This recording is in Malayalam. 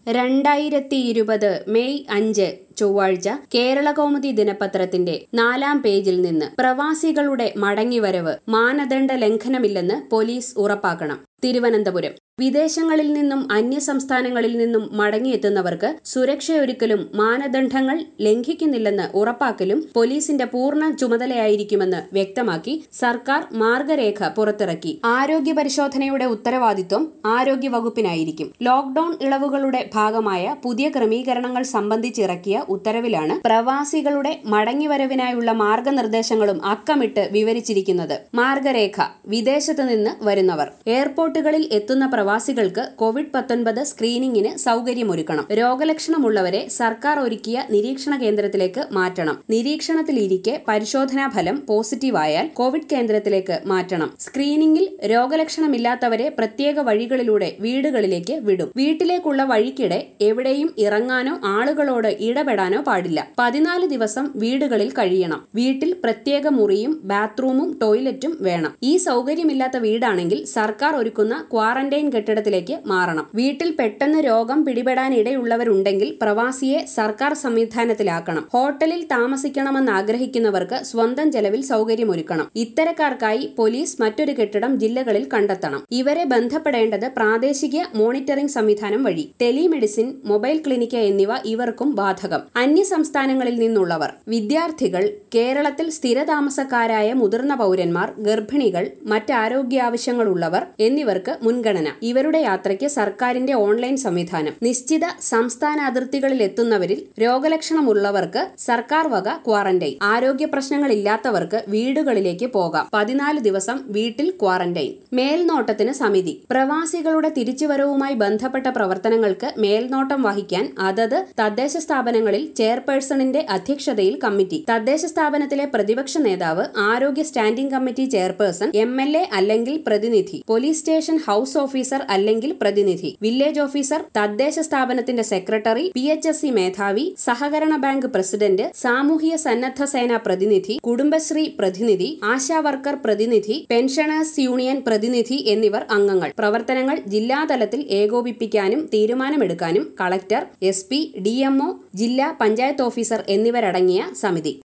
രണ്ടായിരത്തി ഇരുപത് മെയ് അഞ്ച് ചൊവ്വാഴ്ച കേരളകൗമുദി ദിനപത്രത്തിന്റെ നാലാം പേജിൽ നിന്ന് പ്രവാസികളുടെ മടങ്ങിവരവ് മാനദണ്ഡ ലംഘനമില്ലെന്ന് പോലീസ് ഉറപ്പാക്കണം തിരുവനന്തപുരം വിദേശങ്ങളിൽ നിന്നും അന്യസംസ്ഥാനങ്ങളിൽ നിന്നും മടങ്ങിയെത്തുന്നവർക്ക് സുരക്ഷയൊരുക്കലും മാനദണ്ഡങ്ങൾ ലംഘിക്കുന്നില്ലെന്ന് ഉറപ്പാക്കലും പോലീസിന്റെ പൂർണ്ണ ചുമതലയായിരിക്കുമെന്ന് വ്യക്തമാക്കി സർക്കാർ മാർഗരേഖ പുറത്തിറക്കി ആരോഗ്യ പരിശോധനയുടെ ഉത്തരവാദിത്വം ആരോഗ്യ വകുപ്പിനായിരിക്കും ലോക്ഡൌൺ ഇളവുകളുടെ ഭാഗമായ പുതിയ ക്രമീകരണങ്ങൾ സംബന്ധിച്ചിറക്കിയ ഉത്തരവിലാണ് പ്രവാസികളുടെ മടങ്ങിവരവിനായുള്ള മാർഗനിർദ്ദേശങ്ങളും അക്കമിട്ട് വിവരിച്ചിരിക്കുന്നത് മാർഗരേഖ വിദേശത്ത് നിന്ന് വരുന്നവർ എയർപോർട്ടുകളിൽ എത്തുന്ന പ്രവാസികൾക്ക് കോവിഡ് പത്തൊൻപത് സ്ക്രീനിംഗിന് സൗകര്യമൊരുക്കണം രോഗലക്ഷണമുള്ളവരെ സർക്കാർ ഒരുക്കിയ നിരീക്ഷണ കേന്ദ്രത്തിലേക്ക് മാറ്റണം നിരീക്ഷണത്തിലിരിക്കെ പരിശോധനാ ഫലം പോസിറ്റീവായാൽ കോവിഡ് കേന്ദ്രത്തിലേക്ക് മാറ്റണം സ്ക്രീനിംഗിൽ രോഗലക്ഷണമില്ലാത്തവരെ പ്രത്യേക വഴികളിലൂടെ വീടുകളിലേക്ക് വിടും വീട്ടിലേക്കുള്ള വഴിക്കിടെ എവിടെയും ഇറങ്ങാനോ ആളുകളോട് ഇടപെടാനോ പാടില്ല പതിനാല് ദിവസം വീടുകളിൽ കഴിയണം വീട്ടിൽ പ്രത്യേക മുറിയും ബാത്റൂമും ടോയ്ലറ്റും വേണം ഈ സൗകര്യമില്ലാത്ത വീടാണെങ്കിൽ സർക്കാർ ഒരുക്കുന്ന ക്വാറന്റൈൻ കെട്ടിടത്തിലേക്ക് മാറണം വീട്ടിൽ പെട്ടെന്ന് രോഗം പിടിപെടാനിടയുള്ളവരുണ്ടെങ്കിൽ പ്രവാസിയെ സർക്കാർ സംവിധാനത്തിലാക്കണം ഹോട്ടലിൽ താമസിക്കണമെന്ന് ആഗ്രഹിക്കുന്നവർക്ക് സ്വന്തം ചെലവിൽ സൗകര്യമൊരുക്കണം ഇത്തരക്കാർക്കായി പോലീസ് മറ്റൊരു കെട്ടിടം ജില്ലകളിൽ കണ്ടെത്തണം ഇവരെ ബന്ധപ്പെടേണ്ടത് പ്രാദേശിക മോണിറ്ററിംഗ് സംവിധാനം വഴി ടെലിമെഡിസിൻ മൊബൈൽ ക്ലിനിക്ക് എന്നിവ ഇവർക്കും ബാധകം അന്യ സംസ്ഥാനങ്ങളിൽ നിന്നുള്ളവർ വിദ്യാർത്ഥികൾ കേരളത്തിൽ സ്ഥിരതാമസക്കാരായ മുതിർന്ന പൗരന്മാർ ഗർഭിണികൾ മറ്റാരോഗ്യാവശ്യങ്ങളുള്ളവർ എന്നിവർക്ക് മുൻഗണന ഇവരുടെ യാത്രയ്ക്ക് സർക്കാരിന്റെ ഓൺലൈൻ സംവിധാനം നിശ്ചിത സംസ്ഥാന അതിർത്തികളിൽ എത്തുന്നവരിൽ രോഗലക്ഷണമുള്ളവർക്ക് സർക്കാർ വക ക്വാറന്റൈൻ ആരോഗ്യ പ്രശ്നങ്ങളില്ലാത്തവർക്ക് വീടുകളിലേക്ക് പോകാം പതിനാല് ദിവസം വീട്ടിൽ ക്വാറന്റൈൻ മേൽനോട്ടത്തിന് സമിതി പ്രവാസികളുടെ തിരിച്ചുവരവുമായി ബന്ധപ്പെട്ട പ്രവർത്തനങ്ങൾക്ക് മേൽനോട്ടം വഹിക്കാൻ അതത് തദ്ദേശ സ്ഥാപനങ്ങളിൽ ചെയർപേഴ്സണിന്റെ അധ്യക്ഷതയിൽ കമ്മിറ്റി തദ്ദേശ സ്ഥാപനത്തിലെ പ്രതിപക്ഷ നേതാവ് ആരോഗ്യ standing committee chairperson M L A അല്ലെങ്കിൽ പ്രതിനിധി പോലീസ് സ്റ്റേഷൻ ഹൌസ് ഓഫീസർ അല്ലെങ്കിൽ പ്രതിനിധി വില്ലേജ് ഓഫീസർ തദ്ദേശ സ്ഥാപനത്തിന്റെ secretary P H S C മേധാവി സഹകരണ ബാങ്ക് പ്രസിഡന്റ് സാമൂഹ്യ സന്നദ്ധ സേന പ്രതിനിധി കുടുംബശ്രീ പ്രതിനിധി ആശാ വർക്കർ പ്രതിനിധി പെൻഷനേഴ്സ് യൂണിയൻ പ്രതിനിധി എന്നിവർ അംഗങ്ങൾ പ്രവർത്തനങ്ങൾ ജില്ലാതലത്തിൽ ഏകോപിപ്പിക്കാനും തീരുമാനമെടുക്കാനും കളക്ടർ എസ് പി ഡി ജില്ലാ പഞ്ചായത്ത് ഓഫീസർ എന്നിവരടങ്ങിയ സമിതി